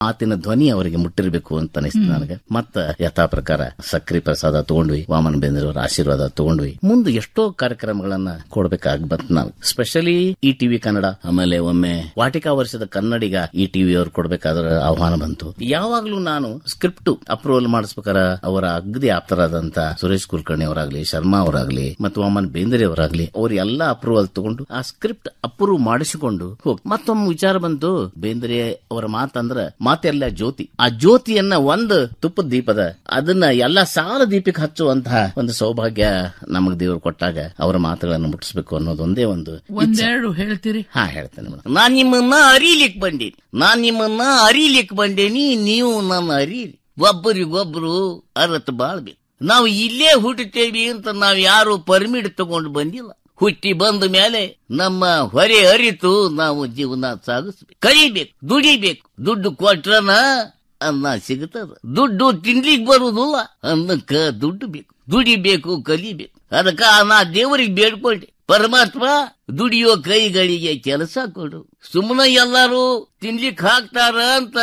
ಆತಿನ ಧ್ವನಿ ಅವರಿಗೆ ಮುಟ್ಟಿರ್ಬೇಕು ಅಂತ ಅನಿಸ್ತು ನನಗೆ ಮತ್ತ ಯಥಾ ಪ್ರಕಾರ ಸಕ್ರಿ ಪ್ರಸಾದ ತಗೊಂಡ್ವಿ ವಾಮನ ಬೇಂದ್ರವರ ಆಶೀರ್ವಾದ ತಗೊಂಡ್ವಿ ಮುಂದೆ ಎಷ್ಟೋ ಕಾರ್ಯಕ್ರಮಗಳನ್ನ ಕೊಡ್ಬೇಕಾಗಿ ಬಂತು ನಾವು ಸ್ಪೆಷಲಿ ಈ ಟಿವಿ ಕನ್ನಡ ಆಮೇಲೆ ಒಮ್ಮೆ ವಾಟಿಕಾ ವರ್ಷದ ಕನ್ನಡಿಗ ಈ ಟಿವಿ ಅವ್ರು ಕೊಡ್ಬೇಕಾದ್ರ ಆಹ್ವಾನ ಬಂತು ಯಾವಾಗ್ಲೂ ನಾನು ಸ್ಕ್ರಿಪ್ಟ್ ಅಪ್ರೂವಲ್ ಮಾಡಿಸ್ಬೇಕಾರ ಅವರ ಅಗದಿ ಆಪ್ತರಾದಂತ ಸುರೇಶ್ ಕುಲಕರ್ಣಿ ಅವರಾಗ್ಲಿ ಶರ್ಮಾ ಅವರಾಗ್ಲಿ ಮತ್ತು ವಾಮನ್ ಬೇಂದ್ರೆ ಅವರಾಗ್ಲಿ ಅವ್ರ ಎಲ್ಲಾ ಅಪ್ರೂವಲ್ ತಗೊಂಡು ಆ ಸ್ಕ್ರಿಪ್ಟ್ ಅಪ್ರೂವ್ ಮಾಡಿಸಿಕೊಂಡು ಹೋಗ್ ಮತ್ತೊಮ್ಮೆ ವಿಚಾರ ಬಂತು ಬೇಂದ್ರೆ ಅವರ ಮಾತಂದ್ರ ಮಾತೆಲ್ಲ ಜ್ಯೋತಿ ಆ ಜ್ಯೋತಿಯನ್ನ ಒಂದು ತುಪ್ಪದ ದೀಪದ ಅದನ್ನ ಎಲ್ಲಾ ಸಾಲ ದೀಪಕ್ಕೆ ಹಚ್ಚುವಂತಹ ಒಂದು ಸೌಭಾಗ್ಯ ನಮಗ್ ದೇವರು ಕೊಟ್ಟಾಗ ಅವರ ಮಾತುಗಳನ್ನು ಮುಟ್ಟಿಸ್ಬೇಕು ಅನ್ನೋದು ಒಂದೇ ಒಂದು ಒಂದೆರಡು ಹೇಳ್ತೀರಿ ಹಾ ಹೇಳ್ತೇನೆ ಮೇಡಮ್ ನಾನ್ ನಿಮ್ಮನ್ನ ಅರಿಲಿಕ್ ಬಂದೀನಿ ನಾನ್ ನಿಮ್ಮನ್ನ ಅರಿಲಿಕ್ ಬಂದೇನಿ ನೀವು ನನ್ನ ಅರೀರಿ ಒಬ್ಬರಿಗೊಬ್ರು ಅರತ್ ಬಾಳ್ಬೇಕು ನಾವು ಇಲ್ಲೇ ಹುಟ್ಟುತ್ತೇವಿ ಅಂತ ನಾವ್ ಯಾರು ಪರ್ಮಿಟ್ ತಗೊಂಡು ಬಂದಿಲ್ಲ ಹುಟ್ಟಿ ಬಂದ ಮೇಲೆ ನಮ್ಮ ಹೊರೆ ಅರಿತು ನಾವು ಜೀವನ ಸಾಗಿಸ್ಬೇಕು ಕಲಿಬೇಕು ದುಡಿಬೇಕು ದುಡ್ಡು ಕೊಟ್ರನ ಅನ್ನ ಸಿಗುತ್ತದ ದುಡ್ಡು ತಿನ್ಲಿಕ್ ಬರುದಿಲ್ಲ ಅನ್ನಕ್ಕ ದುಡ್ಡು ಬೇಕು ದುಡಿಬೇಕು ಕಲಿಬೇಕು ಅದಕ್ಕ ನಾ ದೇವರಿಗೆ ಬೇಡ್ಕೊಂಡೆ ಪರಮಾತ್ಮ ದುಡಿಯೋ ಕೈಗಳಿಗೆ ಕೆಲಸ ಕೊಡು ಸುಮ್ಮನೆ ಎಲ್ಲಾರು ತಿನ್ಲಿಕ್ ಹಾಕ್ತಾರ ಅಂತ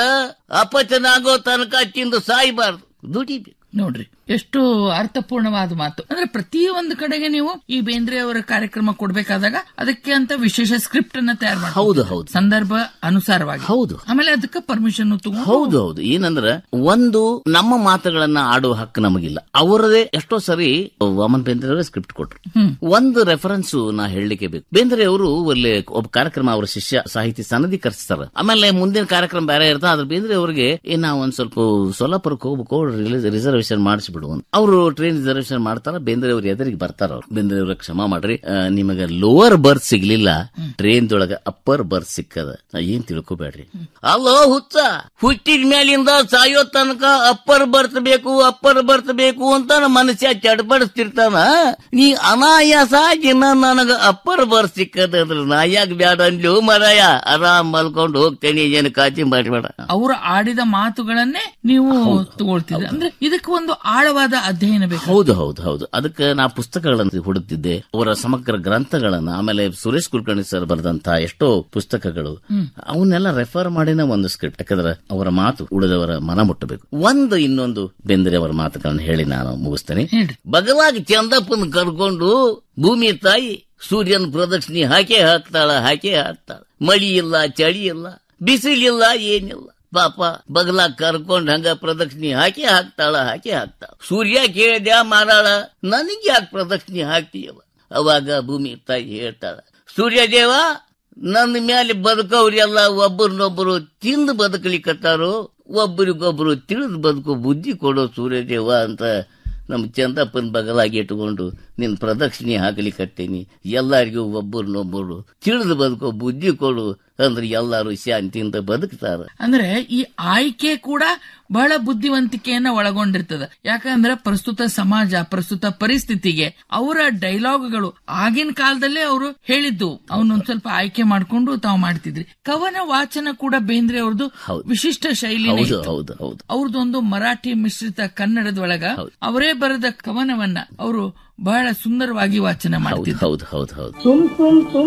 ಅಪಚನಾಗೋ ತನಕ ತಿಂದು ಸಾಯ್ಬಾರ್ದು ದುಡಿಬೇಕು ನೋಡ್ರಿ ಎಷ್ಟು ಅರ್ಥಪೂರ್ಣವಾದ ಮಾತು ಅಂದ್ರೆ ಪ್ರತಿ ಒಂದು ಕಡೆಗೆ ನೀವು ಈ ಬೇಂದ್ರೆ ಅವರ ಕಾರ್ಯಕ್ರಮ ಕೊಡ್ಬೇಕಾದಾಗ ಅದಕ್ಕೆ ಅಂತ ವಿಶೇಷ ಸ್ಕ್ರಿಪ್ಟ್ ಅನ್ನ ತಯಾರು ಮಾಡಿ ಹೌದು ಹೌದು ಸಂದರ್ಭ ಅನುಸಾರವಾಗಿ ಹೌದು ಆಮೇಲೆ ಅದಕ್ಕೆ ಪರ್ಮಿಷನ್ ತಗೊಂಡು ಹೌದು ಹೌದು ಏನಂದ್ರ ಒಂದು ನಮ್ಮ ಮಾತುಗಳನ್ನ ಆಡುವ ಹಕ್ಕು ನಮಗಿಲ್ಲ ಅವರದೇ ಎಷ್ಟೋ ಸರಿ ವಾಮನ್ ಬೇಂದ್ರೆ ಅವರೇ ಸ್ಕ್ರಿಪ್ಟ್ ಕೊಟ್ರು ಹ್ಮ್. ಒಂದು ರೆಫರೆನ್ಸ್ ನಾ ಹೇಳಲಿಕ್ಕೆ ಬೇಕು ಬೇಂದ್ರೆ ಅವರು ಅಲ್ಲಿ ಒಬ್ಬ ಕಾರ್ಯಕ್ರಮ ಅವರ ಶಿಷ್ಯ ಸಾಹಿತಿ ಸನದೀಕರಿಸ್ತಾರ ಆಮೇಲೆ ಮುಂದಿನ ಕಾರ್ಯಕ್ರಮ ಬೇರೆ ಇರ್ತಾ ಅದ್ರ ಬೇಂದ್ರೆ ಅವರಿಗೆ ಏ ನಾವು ಒಂದ್ ಸ್ವಲ್ಪ ಸೋಲಾಪುರಕ್ಕೆ ಹೋಗ್ಬೇಕು ರಿಸರ್ವೇಶನ್ ಮಾಡಿಸ್ಬಿಡು ಅಂತ ಅವರು ಟ್ರೈನ್ ರಿಸರ್ವೇಶನ್ ಮಾಡ್ತಾರ ಬೇಂದ್ರೆ ಅವ್ರ ಎದುರಿಗೆ ಬರ್ತಾರ ಅವ್ರು ಬೇಂದ್ರೆ ಅವ್ರ ಕ್ಷಮಾ ಮಾಡ್ರಿ ಆ, ನಿಮಗೆ ಲೋವರ್ ಬರ್ತ್ ಸಿಗ್ಲಿಲ್ಲ ಟ್ರೈನ್ ದೊಳಗ ಅಪ್ಪರ್ ಬರ್ತ್ ಸಿಕ್ಕದ ನಾ ಏನ್ ತಿಳ್ಕೊಬೇಡ್ರಿ ಅಲ್ಲೋ ಹುಚ್ಚ ಹುಟ್ಟಿದ ಮೇಲಿಂದ ಸಾಯೋ ತನಕ ಅಪ್ಪರ್ ಬರ್ತ್ ಬೇಕು ಅಪ್ಪರ್ ಬರ್ತ್ ಬೇಕು ಅಂತ ನಮ್ಮ ಮನುಷ್ಯ ಚಡ್ಬಡಿಸ್ತಿರ್ತಾನ ನೀ ಅನಾಯಾಸಾಗಿ ನನಗ ಅಪ್ಪರ್ ಬರ್ತ್ ಸಿಕ್ಕದಂದ್ರ ನಾ ಯಾಕೆ ಬ್ಯಾಡ ಅನ್ಲು ಮರಾಯ ಆರಾಮ್ ಮಲ್ಕೊಂಡು ಹೋಗ್ತೇನೆ ಏನು ಕಾಚಿ ಮಾಡಬೇಡ ಅವರು ಆಡಿದ ಮಾತುಗಳನ್ನೇ ನೀವು ತಗೊಳ್ತಿದ್ರಿ ಅಂದ್ರೆ ಇದಕ್ಕೆ ಒಂದು ಆಳವಾದ ಅಧ್ಯಯನ ಬೇಕು ಹೌದು ಹೌದು ಹೌದು ಅದಕ್ಕೆ ನಾ ಪುಸ್ತಕಗಳನ್ನು ಹುಡುಕ್ತಿದ್ದೆ ಅವರ ಸಮಗ್ರ ಗ್ರಂಥಗಳನ್ನ ಆಮೇಲೆ ಸುರೇಶ್ ಕುಲಕರ್ಣಿ ಸರ್ ಬರೆದಂತಹ ಎಷ್ಟೋ ಪುಸ್ತಕಗಳು ಅವನ್ನೆಲ್ಲ ರೆಫರ್ ಮಾಡಿನ ಒಂದು ಸ್ಕ್ರಿಪ್ಟ್ ಯಾಕಂದ್ರೆ ಅವರ ಮಾತು ಉಳಿದವರ ಮನ ಮುಟ್ಟಬೇಕು ಒಂದು ಇನ್ನೊಂದು ಬೆಂದರೆ ಅವರ ಮಾತುಗಳನ್ನು ಹೇಳಿ ನಾನು ಮುಗಿಸ್ತೇನೆ ಹೇಳ್ರಿ ಬಗಲಾಗಿ ಚಂದಪ್ಪನ ಕರ್ಕೊಂಡು ಭೂಮಿ ತಾಯಿ ಸೂರ್ಯನ ಪ್ರದಕ್ಷಿಣೆ ಹಾಕೇ ಹಾಕ್ತಾಳ ಹಾಕೇ ಹಾಕ್ತಾಳ ಮಳಿ ಇಲ್ಲ ಚಳಿ ಇಲ್ಲ ಬಿಸಿಲಿಲ್ಲ ಏನಿಲ್ಲ ಪಾಪ ಬಗಲಾಗ್ ಕರ್ಕೊಂಡ್ ಹಂಗ ಪ್ರದಕ್ಷಿಣೆ ಹಾಕಿ ಹಾಕ್ತಾಳ ಹಾಕಿ ಹಾಕ್ತಾಳ ಸೂರ್ಯ ಕೇಳ್ದ್ಯಾ ಮಾರಾಳ ನನಗೆ ಯಾಕೆ ಪ್ರದಕ್ಷಿಣೆ ಹಾಕ್ತೀಯವ ಅವಾಗ ಭೂಮಿ ತಾಯಿ ಹೇಳ್ತಾಳ ಸೂರ್ಯದೇವ ನನ್ನ ಮೇಲೆ ಬದುಕವ್ರೆಲ್ಲ ಒಬ್ಬರನ್ನೊಬ್ಬರು ತಿಂದು ಬದುಕಲಿಕ್ಕತ್ತಾರೋ ಒಬ್ಬರಿಗೊಬ್ಬರು ತಿಳಿದು ಬದುಕೋ ಬುದ್ಧಿ ಕೊಡೋ ಸೂರ್ಯದೇವ ಅಂತ ನಮ್ಮ ಚಂದಪ್ಪನ ಬಗಲಾಗಿ ಇಟ್ಕೊಂಡು ನಿನ್ ಪ್ರದಕ್ಷಿಣೆ ಹಾಕಲಿಕ್ಕತ್ತೇನಿ ಎಲ್ಲರಿಗೂ ಒಬ್ಬರನ್ನೊಬ್ಬರು ತಿಳಿದು ಬದುಕೋ ಬುದ್ಧಿ ಕೊಡು ಅಂದ್ರೆ ಎಲ್ಲರೂ ಶಾಂತಿಯಿಂದ ಬದುಕ್ತಾರ ಅಂದ್ರೆ ಈ ಆಯ್ಕೆ ಕೂಡ ಬಹಳ ಬುದ್ಧಿವಂತಿಕೆಯನ್ನ ಒಳಗೊಂಡಿರ್ತದ ಯಾಕಂದ್ರೆ ಪ್ರಸ್ತುತ ಸಮಾಜ ಪ್ರಸ್ತುತ ಪರಿಸ್ಥಿತಿಗೆ ಅವರ ಡೈಲಾಗ್ಗಳು ಆಗಿನ ಕಾಲದಲ್ಲೇ ಅವರು ಹೇಳಿದ್ದು ಅವನೊಂದ್ ಸ್ವಲ್ಪ ಆಯ್ಕೆ ಮಾಡ್ಕೊಂಡು ತಾವು ಮಾಡ್ತಿದ್ರಿ ಕವನ ವಾಚನ ಕೂಡ ಬೇಂದ್ರೆ ಅವ್ರದ್ದು ಹೌದು. ವಿಶಿಷ್ಟ ಶೈಲಿ ಹೌದು ಹೌದು ಹೌದು ಅವ್ರದ್ದೊಂದು ಮರಾಠಿ ಮಿಶ್ರಿತ ಕನ್ನಡದೊಳಗ ಅವರೇ ಬರೆದ ಕವನವನ್ನ ಅವರು ಬಹಳ ಸುಂದರವಾಗಿ ವಾಚನ ಹೌದು ಮಾಡ್ತಿದ್ರು ಹೌದು ಹೌದು ಹೌದು ಸುಮ್ ಸುಮ್ ಸುಮ್